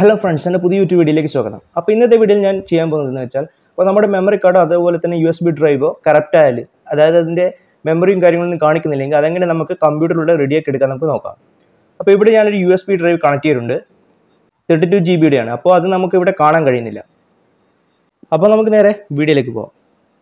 hello friends എൻ്റെ പുതിയ YouTube വീഡിയോയിലേക്ക് സ്വാഗതം അപ്പോൾ ഇന്നത്തെ വീഡിയോയിൽ ഞാൻ ചെയ്യാൻ പോകുന്നതെന്ന് വെച്ചാൽ അപ്പോൾ നമ്മുടെ മെമ്മറി കാർഡോ അതേപോലെ തന്നെ യു എസ് ബി ഡ്രൈവോ കറക്റ്റ് ആയാൽ അതായത് അതിൻ്റെ മെമ്മറിയും കാര്യങ്ങളൊന്നും കാണിക്കുന്നില്ലെങ്കിൽ അതെങ്ങനെ നമുക്ക് കമ്പ്യൂട്ടറിലൂടെ റെഡിയാക്കി എടുക്കാൻ നമുക്ക് നോക്കാം അപ്പോൾ ഇവിടെ ഞാനൊരു U S B drive connect ചെയ്തിട്ടുണ്ട് തേർട്ടി ടു ജി ബിയുടെയാണ് അപ്പോൾ അത് നമുക്ക് ഇവിടെ കാണാൻ കഴിയുന്നില്ല അപ്പോൾ നമുക്ക് നേരെ വീഡിയോയിലേക്ക് പോകാം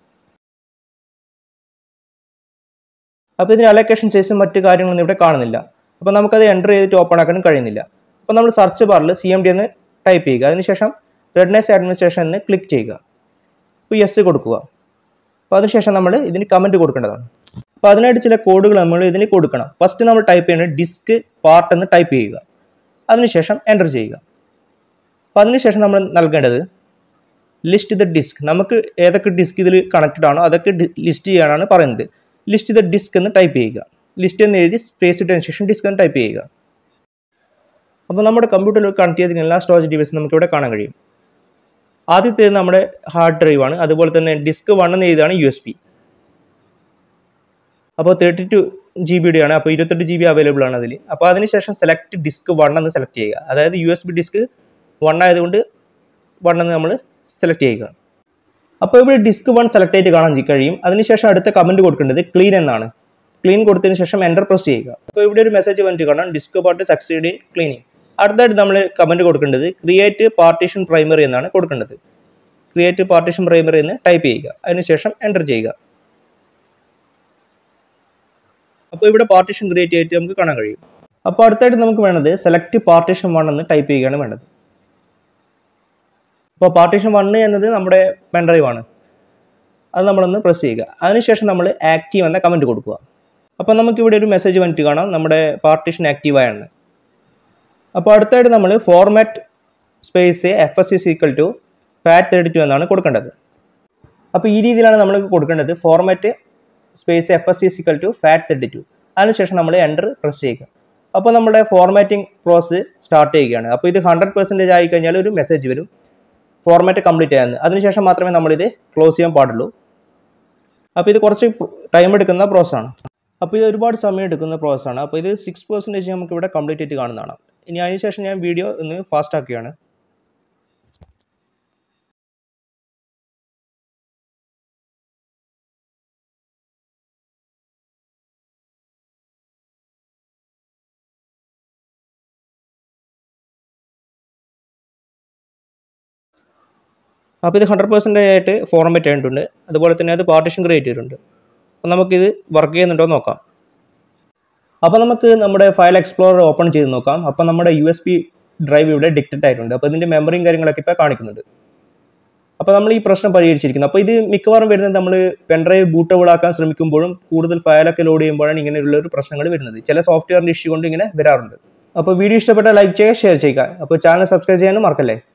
അപ്പോൾ ഇതിന് അലൊക്കേഷൻ സൈസും മറ്റു കാര്യങ്ങളൊന്നും ഇവിടെ കാണുന്നില്ല അപ്പോൾ നമുക്കത് എൻ്റർ ചെയ്തിട്ട് ഓപ്പൺ ആക്കാനും കഴിയുന്നില്ല അപ്പോൾ നമ്മൾ സെർച്ച് ബാറിൽ സി എം ഡി എന്ന് ടൈപ്പ് ചെയ്യുക അതിനുശേഷം റെഡ്നെസ് അഡ്മിനിസ്ട്രേഷൻ എന്ന് ക്ലിക്ക് ചെയ്യുക അപ്പോൾ യെസ് കൊടുക്കുക അപ്പോൾ അതിനുശേഷം നമ്മൾ ഇതിന് കമൻറ്റ് കൊടുക്കേണ്ടതാണ് അപ്പോൾ അതിനായിട്ട് ചില കോഡുകൾ നമ്മൾ ഇതിന് കൊടുക്കണം ഫസ്റ്റ് നമ്മൾ ടൈപ്പ് ചെയ്യുന്നത് ഡിസ്ക് പാർട്ട് എന്ന് ടൈപ്പ് ചെയ്യുക അതിനുശേഷം എൻ്റർ ചെയ്യുക അപ്പോൾ അതിനുശേഷം നമ്മൾ നൽകേണ്ടത് ലിസ്റ്റ് ദ ഡിസ്ക് നമുക്ക് ഏതൊക്കെ ഡിസ്ക് ഇതിൽ കണക്റ്റഡ് ആണോ അതൊക്കെ ലിസ്റ്റ് ചെയ്യാനാണ് പറയുന്നത് ലിസ്റ്റ് ദ ഡിസ്ക് എന്ന് ടൈപ്പ് ചെയ്യുക ലിസ്റ്റ് എന്ന് എഴുതി സ്പേസ് ഇട്ടതിന് ശേഷം ഡിസ്ക് എന്ന് ടൈപ്പ് ചെയ്യുക അപ്പോൾ നമ്മുടെ കമ്പ്യൂട്ടറിൽ കണക്ട് ചെയ്തിരിക്കുന്ന എല്ലാ സ്റ്റോറേജ് ഡിവൈസും നമുക്ക് ഇവിടെ കാണാൻ കഴിയും ആദ്യത്തേത് നമ്മുടെ ഹാർഡ് ഡ്രൈവ് ആണ് അതുപോലെ തന്നെ ഡിസ്ക് വൺ എന്ന് എഴുതാണ് യു എസ് പി അപ്പോൾ തേർട്ടി ടു ജി ബിയുടെ ആണ് അപ്പോൾ ഇരുപത്തെട്ട് ജി ബി അവൈലബിൾ ആണ് അതിൽ അപ്പോൾ അതിനുശേഷം സെലക്ട് ഡിസ്ക് വൺ എന്ന് സെലക്ട് ചെയ്യുക അതായത് U S B disk one ആയതുകൊണ്ട് വൺ എന്ന് നമ്മൾ സെലക്ട് ചെയ്യുക അപ്പോൾ ഇവിടെ ഡിസ്ക് വൺ സെലക്ട് ആയിട്ട് കാണാൻ കഴിയും അതിനുശേഷം അടുത്ത കമൻറ്റ് കൊടുക്കേണ്ടത് ക്ലീൻ എന്നാണ് ക്ലീൻ കൊടുത്തതിന് ശേഷം എൻ്റർ പ്രസ് ചെയ്യുക അപ്പോൾ ഇവിടെ ഒരു മെസ്സേജ് വന്നിട്ട് കാണാം disk part succeed in cleaning അടുത്തായിട്ട് നമ്മൾ കമൻറ്റ് കൊടുക്കേണ്ടത് ക്രിയേറ്റ് പാർട്ടീഷൻ പ്രൈമറി എന്നാണ് കൊടുക്കേണ്ടത് ക്രിയേറ്റ് പാർട്ടീഷൻ പ്രൈമറി എന്ന് ടൈപ്പ് ചെയ്യുക അതിനുശേഷം എൻ്റർ ചെയ്യുക അപ്പോൾ ഇവിടെ പാർട്ടീഷൻ ക്രിയേറ്റ് ചെയ്തിട്ട് നമുക്ക് കാണാൻ കഴിയും അപ്പോൾ അടുത്തായിട്ട് നമുക്ക് വേണ്ടത് സെലക്ട് പാർട്ടീഷൻ വൺ എന്ന് ടൈപ്പ് ചെയ്യുകയാണ് വേണ്ടത് അപ്പോൾ പാർട്ടീഷൻ വണ്ണ് എന്നത് നമ്മുടെ പെൻഡ്രൈവ് ആണ് അത് നമ്മളൊന്ന് പ്രസ് ചെയ്യുക അതിനുശേഷം നമ്മൾ ആക്റ്റീവ് എന്ന കമൻറ്റ് കൊടുക്കുക അപ്പോൾ നമുക്ക് ഇവിടെ ഒരു മെസ്സേജ് വന്നിട്ട് കാണാം നമ്മുടെ പാർട്ടീഷൻ ആക്റ്റീവ് ആയാണ് അപ്പോൾ അടുത്തായിട്ട് നമ്മൾ format space F S is equal to FAT thirty two എന്നാണ് കൊടുക്കേണ്ടത് അപ്പോൾ ഈ രീതിയിലാണ് നമ്മൾ കൊടുക്കേണ്ടത് format space F S is equal to FAT thirty two അതിനുശേഷം നമ്മൾ എൻ്റർ പ്രസ് ചെയ്യുക അപ്പോൾ നമ്മുടെ ഫോർമാറ്റിംഗ് പ്രോസസ് സ്റ്റാർട്ട് ചെയ്യുകയാണ് അപ്പോൾ ഇത് ഹൺഡ്രഡ് പെർസെൻറ്റേജ് ആയി കഴിഞ്ഞാൽ ഒരു മെസ്സേജ് വരും ഫോർമാറ്റ് കംപ്ലീറ്റ് ആയെന്ന് അതിനുശേഷം മാത്രമേ നമ്മളിത് ക്ലോസ് ചെയ്യാൻ പാടുള്ളൂ അപ്പോൾ ഇത് കുറച്ച് ടൈം എടുക്കുന്ന പ്രോസസ്സാണ് അപ്പോൾ ഇത് ഒരുപാട് സമയം എടുക്കുന്ന പ്രോസസ്സാണ് അപ്പോൾ ഇത് സിക്സ് പെർസെൻറ്റേജ് നമുക്ക് ഇവിടെ കംപ്ലീറ്റ് ആയിട്ട് കാണുന്നതാണ് ഇനി അതിനുശേഷം ഞാൻ വീഡിയോ ഒന്ന് ഫാസ്റ്റ് ആക്കുകയാണ് അപ്പോൾ ഇത് ഹൺഡ്രഡ് പെർസെൻറ്റേജ് ആയിട്ട് ഫോർമാറ്റ് ആയിട്ടുണ്ട് അതുപോലെ തന്നെ അത് പാർട്ടിഷൻ ക്രിയേറ്റ് ചെയ്തിട്ടുണ്ട് അപ്പോൾ നമുക്കിത് വർക്ക് ചെയ്യുന്നുണ്ടോ എന്ന് നോക്കാം അപ്പോൾ നമുക്ക് നമ്മുടെ ഫയൽ എക്സ്പ്ലോറർ ഓപ്പൺ ചെയ്ത് നോക്കാം അപ്പോൾ നമ്മുടെ യു എസ് പി ഡ്രൈവ് ഇവിടെ ഡിക്റ്റഡ് ആയിട്ടുണ്ട് അപ്പോൾ ഇതിൻ്റെ മെമ്മറിയും കാര്യങ്ങളൊക്കെ ഇപ്പോൾ കാണിക്കുന്നുണ്ട് അപ്പോൾ നമ്മൾ ഈ പ്രശ്നം പരിഹരിച്ചിരിക്കുന്നു അപ്പോൾ ഇത് മിക്കവാറും വരുന്നത് നമ്മൾ പെൻഡ്രൈവ് ബൂട്ടബിൾ ആക്കാൻ ശ്രമിക്കുമ്പോഴും കൂടുതൽ ഫയലൊക്കെ ലോഡ് ചെയ്യുമ്പോഴാണ് ഇങ്ങനെയുള്ള ഒരു പ്രശ്നങ്ങൾ വരുന്നത് ചില സോഫ്റ്റ്വെയറിൻ്റെ ഇഷ്യൂ കൊണ്ട് ഇങ്ങനെ വരാറുണ്ട് അപ്പോൾ വീഡിയോ ഇഷ്ടപ്പെട്ടാൽ ലൈക്ക് ചെയ്യുക ഷെയർ ചെയ്യുക അപ്പോൾ ചാനൽ സബ്സ്ക്രൈബ് ചെയ്യാനും മറക്കല്ലേ